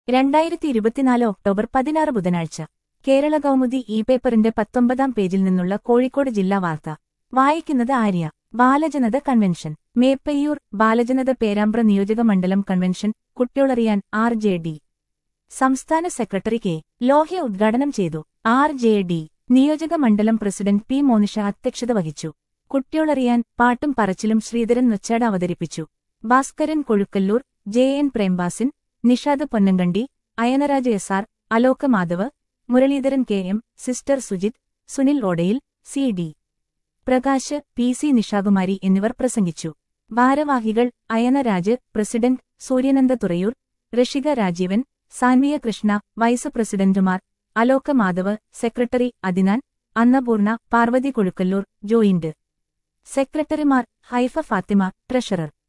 രണ്ടായിരത്തി ഇരുപത്തിനാല് ഒക്ടോബർ പതിനാറ് ബുധനാഴ്ച കേരള കൗമുദി ഇ പേപ്പറിന്റെ പത്തൊമ്പതാം പേജിൽ നിന്നുള്ള കോഴിക്കോട് ജില്ലാ വാർത്ത വായിക്കുന്നത് ആര്യ ബാലജനത കൺവെൻഷൻ മേപ്പയ്യൂർ ബാലജനത പേരാമ്പ്ര നിയോജക മണ്ഡലം കൺവെൻഷൻ കുട്ടികളറിയാൻ ആർ ജെ ഡി സംസ്ഥാന സെക്രട്ടറി കെ ലോഹ്യ ഉദ്ഘാടനം ചെയ്തു ആർ ജെ ഡി നിയോജക മണ്ഡലം പ്രസിഡന്റ് പി മോനിഷ അധ്യക്ഷത വഹിച്ചു കുട്ടികളറിയാൻ പാട്ടും പറച്ചിലും ശ്രീധരൻ നൊച്ചാട് അവതരിപ്പിച്ചു Bhaskaran Kozhukkallur J N Prembasin Nishad Ponnankandi Ayanaraja S R Aloka Madhav Muraleedharan K M sister Sujith Sunil Odayil C D Prakash P C Nishakumari എന്നിവർ പ്രസംഗിച്ചു ഭാരവാഹികൾ അയനരാജ് പ്രസിഡന്റ് സൂര്യനന്ദ തുറയൂർ ഋഷിക രാജീവൻ സാൻവിയ കൃഷ്ണ വൈസ് പ്രസിഡന്റുമാർ അലോക മാധവ് സെക്രട്ടറി അദിനാൻ അന്നപൂർണ പാർവതി കൊഴുക്കല്ലൂർ ജോയിന്റ് സെക്രട്ടറിമാർ ഹൈഫ ഫാത്തിമ ട്രഷറർ